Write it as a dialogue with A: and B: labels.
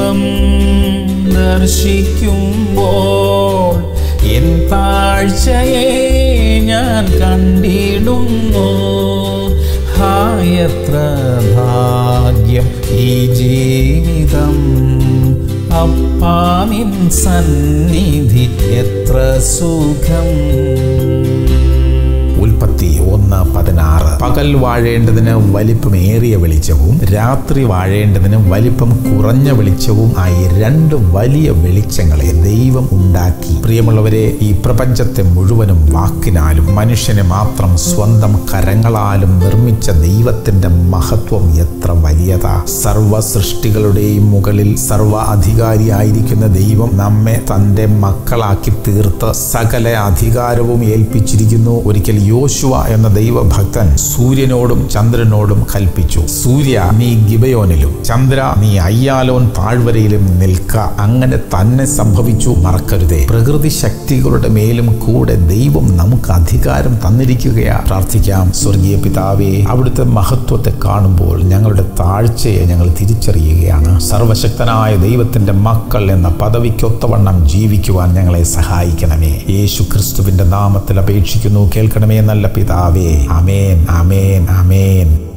A: ജീവിതം ദർശിക്കുമ്പോൾ എൻ താഴ്ചയെ ഞാൻ കണ്ടിടുന്നു ഹായത്ര ഭാഗ്യം ഈ ജീവിതം അപ്പാ നിൻ സന്നിധി എത്ര സുഖം
B: ഉൽപ്പത്തി ഒന്ന് പതിനാറ് പകൽ വാഴേണ്ടതിന് വലിപ്പമേറിയ വെളിച്ചവും രാത്രി വാഴേണ്ടതിന് വലിപ്പം കുറഞ്ഞ വെളിച്ചവും ആയി രണ്ട് വലിയ വെളിച്ചങ്ങളെ ദൈവം ഉണ്ടാക്കി പ്രിയമുള്ളവരെ ഈ പ്രപഞ്ചത്തെ മുഴുവനും വാക്കിനാലും മനുഷ്യനെ മാത്രം സ്വന്തം കരങ്ങളാലും നിർമ്മിച്ച ദൈവത്തിന്റെ മഹത്വം എത്ര വലിയതാ സർവ സൃഷ്ടികളുടെയും മുകളിൽ സർവ അധികാരിയായിരിക്കുന്ന ദൈവം നമ്മെ തന്റെ മക്കളാക്കി തീർത്ത് സകല അധികാരവും ഏൽപ്പിച്ചിരിക്കുന്നു ഒരിക്കൽ യോശുവ എന്ന ദൈവഭക്തൻ സൂര്യനോടും ചന്ദ്രനോടും കൽപ്പിച്ചു സൂര്യ നീ ഗിബയോനിലും ചന്ദ്ര നീ അയ്യാലോൻ താഴ്വരയിലും നിൽക്ക അങ്ങനെ തന്നെ സംഭവിച്ചു മറക്കരുതേ പ്രകൃതി ശക്തികളുടെ മേലും കൂടെ ദൈവം നമുക്ക് അധികാരം തന്നിരിക്കുകയാ പ്രാർത്ഥിക്കാം സ്വർഗീയ പിതാവേ അവിടുത്തെ മഹത്വത്തെ കാണുമ്പോൾ ഞങ്ങളുടെ താഴ്ചയെ ഞങ്ങൾ തിരിച്ചറിയുകയാണ് സർവശക്തനായ ദൈവത്തിന്റെ മക്കൾ എന്ന പദവിക്കൊത്തവണ്ണം ജീവിക്കുവാൻ ഞങ്ങളെ സഹായിക്കണമേ യേശു ക്രിസ്തുവിന്റെ നാമത്തിൽ അപേക്ഷിക്കുന്നു കേൾക്കണമേ നല്ല പിതാവേ അമേൻ അമേൻ അമേൻ